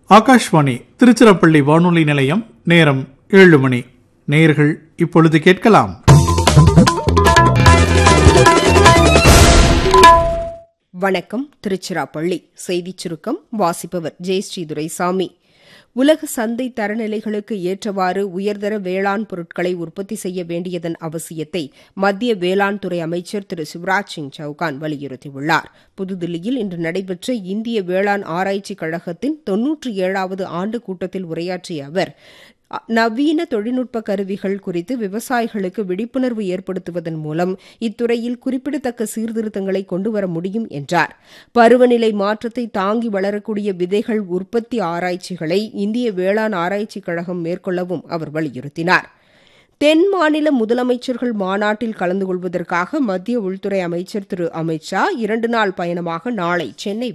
ஆகாஷ்வாணி திருச்சிராப்பள்ளி வானொலி நிலையம் நேரம் ஏழு மணி நேயர்கள் இப்பொழுது கேட்கலாம் வணக்கம் திருச்சிராப்பள்ளி செய்திச் சுருக்கம் வாசிப்பவர் ஜெயஸ்ரீ துரைசாமி உலக சந்தை தரநிலைகளுக்கு ஏற்றவாறு உயர்தர வேளாண் பொருட்களை உற்பத்தி செய்ய வேண்டியதன் அவசியத்தை மத்திய வேளாண் துறை அமைச்சர் திரு சிவராஜ் சிங் சௌகான் வலியுறுத்தியுள்ளார் புதுதில்லியில் இன்று நடைபெற்ற இந்திய வேளாண் ஆராய்ச்சிக் கழகத்தின் தொன்னூற்றி ஏழாவது ஆண்டு கூட்டத்தில் உரையாற்றிய அவர் நவீன தொழில்நுட்ப கருவிகள் குறித்து விவசாயிகளுக்கு விழிப்புணர்வு ஏற்படுத்துவதன் மூலம் இத்துறையில் குறிப்பிடத்தக்க சீர்திருத்தங்களை கொண்டுவர முடியும் என்றார் பருவநிலை மாற்றத்தை தாங்கி வளரக்கூடிய விதைகள் உற்பத்தி ஆராய்ச்சிகளை இந்திய வேளாண் ஆராய்ச்சிக் கழகம் மேற்கொள்ளவும் அவர் வலியுறுத்தினார் தென் மாநில முதலமைச்சர்கள் மாநாட்டில் கலந்து கொள்வதற்காக மத்திய உள்துறை அமைச்சர் திரு அமித் ஷா இரண்டு நாள் பயணமாக நாளை சென்னை